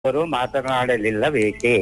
ಅವರು ಮಾತನಾಡಲಿಲ್ಲಬೇಕೆ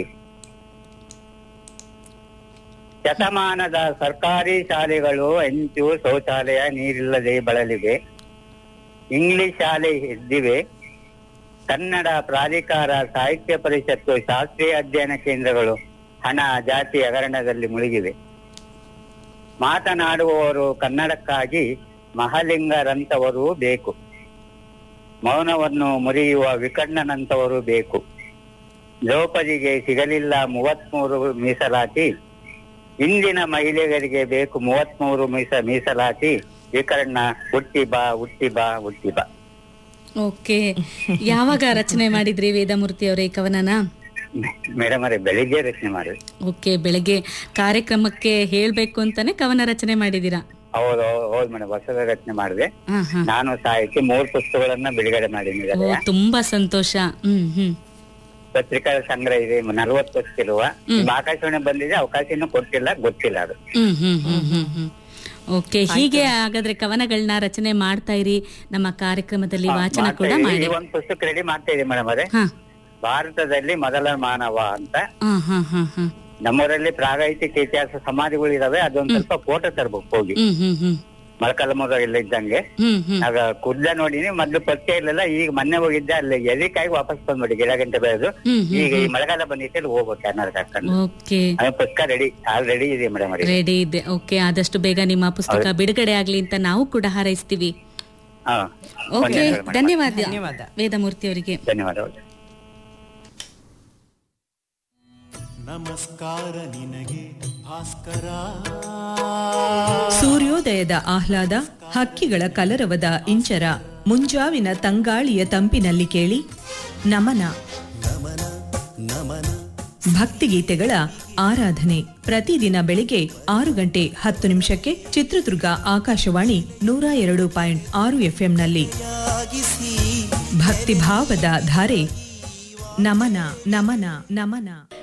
ಶತಮಾನದ ಸರ್ಕಾರಿ ಶಾಲೆಗಳು ಹೆಂಚು ಶೌಚಾಲಯ ನೀರಿಲ್ಲದೆ ಬಳಲಿವೆ ಇಂಗ್ಲಿಷ್ ಶಾಲೆ ಎದ್ದಿವೆ ಕನ್ನಡ ಪ್ರಾಧಿಕಾರ ಸಾಹಿತ್ಯ ಪರಿಷತ್ತು ಶಾಸ್ತ್ರೀಯ ಅಧ್ಯಯನ ಕೇಂದ್ರಗಳು ಹಣ ಜಾತಿ ಹಗರಣದಲ್ಲಿ ಮುಳುಗಿವೆ ಮಾತನಾಡುವವರು ಕನ್ನಡಕ್ಕಾಗಿ ಮಹಲಿಂಗರಂತವರು ಬೇಕು ಮೌನವನ್ನು ಮುರಿಯುವ ವಿಕಣ್ಣನಂತವರು ಬೇಕು ದ್ರೌಪದಿಗೆ ಸಿಗಲಿಲ್ಲ ಮೂವತ್ಮೂರು ಮೀಸಲಾತಿ ಇಂದಿನ ಮಹಿಳೆಯರಿಗೆ ಬೇಕು ಮೂವತ್ಮೂರು ಮೀಸ ಮೀಸಲಾತಿ ವಿಕರ್ಣ ಹುಟ್ಟಿ ಬಾ ಹುಟ್ಟಿ ಬಾ ಹುಟ್ಟಿ ಬಾ ಓಕೆ ಯಾವಾಗ ರಚನೆ ಮಾಡಿದ್ರಿ ವೇದಮೂರ್ತಿ ಅವರೇ ಈ ಕವನನ ಮೇಡಮ್ ಅವರೇ ಬೆಳಿಗ್ಗೆ ರಚನೆ ಮಾಡಿ ಓಕೆ ಬೆಳಗ್ಗೆ ಕಾರ್ಯಕ್ರಮಕ್ಕೆ ಹೇಳ್ಬೇಕು ಅಂತಾನೆ ಕವನ ರಚನೆ ಮಾಡಿದೀರಾ ಹೌದು ಹೌದು ಮೇಡಮ್ ಹೊಸದ ರಚನೆ ಮಾಡಿದೆ ಹಾ ಹಾ ನಾನು ಸಾಹಿತ್ಯ ಮೂರು ಪುಸ್ತಕಗಳನ್ನ ಬಿಡುಗಡೆ ಓ ಮಾಡಿದ್ದೀನಿ ತುಂಬಾ ಸಂತೋಷ ಹ್ಮ್ ಹ್ಮ್ ಪತ್ರಿಕಾ ಸಂಗ್ರಹ ಇದೆ ನಲವತ್ತು ವರ್ಷಿರುವ ನಿಮ್ಮ ಆಕಾಶವಾಣಿ ಬಂದಿದೆ ಅವಕಾಶ ಇನ್ನೂ ಕೊಟ್ಟಿಲ್ಲ ಗೊತ್ತಿಲ್ಲ ಅದು ಹ್ಮ್ ಹ್ಮ್ ಹ್ಮ್ ಹ್ಮ್ ಹ್ಮ್ ಓಕೆ ಹೀಗೆ ಹಾಗಾದ್ರೆ ಕವನಗಳನ್ನ ರಚನೆ ಮಾಡ್ತಾ ಇರಿ ನಮ್ಮ ಕಾರ್ಯಕ್ರಮದಲ್ಲಿ ವಾಚನ ಮಾಡ್ತಾ ಕೂಡ ಇದೀವಿ. ಮಾಡಿ ಈ ಒಂದು ಪುಸ್ತಕ ರೆಡಿ ಮಾಡ್ತಾ ಇದೆ ಮೇಡಮ್ ಅವರೇ ಹಾ ಭಾರತದಲ್ಲಿ ಮೊದಲ ಮಾನವ ಅಂತ ಹಾ ಹಾ ಹಾ ಹಾ ನಮ್ಮೂರಲ್ಲಿ ಪ್ರಾಗೈತಿಕ ಇತಿಹಾಸ ಸಮಾಧಿಗಳು ಇದಾವೆ ಅದೊಂದ್ ಸ್ವಲ್ಪ ಫೋಟೋ ತರ್ಬೇಕು ಹೋಗಿ ಹ್ಮ್ ಹ್ಮ್ ಹ್ಮ್ ಮೊಳಕಾಲ್ಮೂರು ಎಲ್ಲ ಇದ್ದಂಗೆ ಹ್ಮ್ ಹ್ಮ್ ಆಗ ಕುದ್ದ ನೋಡಿನಿ ಮೊದ್ಲು ಪರಿಚಯ ಇರ್ಲಿಲ್ಲ ಈಗ ಮೊನ್ನೆ ಹೋಗಿದ್ದೆ ಅಲ್ಲಿ ಎಲಿಕಾಯಿ ವಾಪಸ್ ಬಂದ್ಬಿಡಿ ಗಿಡ ಗಂಟೆ ಬೆಳೆದು ಹ್ಮ್ ಹ್ಮ್ ಈಗ ಈ ಮಳೆಗಾಲ ಬಂದಿತ್ತು ಅಲ್ಲಿ ಹೋಗ್ಬೇಕು ಕ್ಯಾನರ್ ಹಾಕೊಂಡು ಓಕೆ ಅದು ಪುಸ್ತಕ ರೆಡಿ ಆಲ್ ರೆಡಿ ಇದೆ ಮೇಡಮ್ ಅವರಿಗೆ ರೆಡಿ ಇದೆ ಓಕೆ ಆದಷ್ಟು ಬೇಗ ನಿಮ್ಮ ಪುಸ್ತಕ ಬಿಡುಗಡೆ ಆಗ್ಲಿ ಅಂತ ನಾವು ಕೂಡ ಹಾರೈಸ್ತೀವಿ ಹಾ ಓಕೆ ಧನ್ಯವಾದ ಧನ್ಯವಾದ. ವೇದಮೂರ್ತಿ ಅವರಿಗೆ ಧನ್ಯವಾದಗಳು ನಮಸ್ಕಾರ ನಿನಗೆ ಭಾಸ್ಕರ ಸೂರ್ಯೋದಯದ ಆಹ್ಲಾದ ಹಕ್ಕಿಗಳ ಕಲರವದ ಇಂಚರ ಮುಂಜಾವಿನ ತಂಗಾಳಿಯ ತಂಪಿನಲ್ಲಿ ಕೇಳಿ ನಮನ ನಮನ ನಮನ ಭಕ್ತಿಗೀತೆಗಳ ಆರಾಧನೆ ಪ್ರತಿದಿನ ಬೆಳಿಗ್ಗೆ ಆರು ಗಂಟೆ ಹತ್ತು ನಿಮಿಷಕ್ಕೆ ಚಿತ್ರದುರ್ಗ ಆಕಾಶವಾಣಿ ನೂರ ಎರಡು ಪಾಯಿಂಟ್ ಆರು ಎಫ್ಎಂನಲ್ಲಿ ಯಾಗಿಸಿ ಭಕ್ತಿಭಾವದ ಧಾರೆ ನಮನ ನಮನ ನಮನ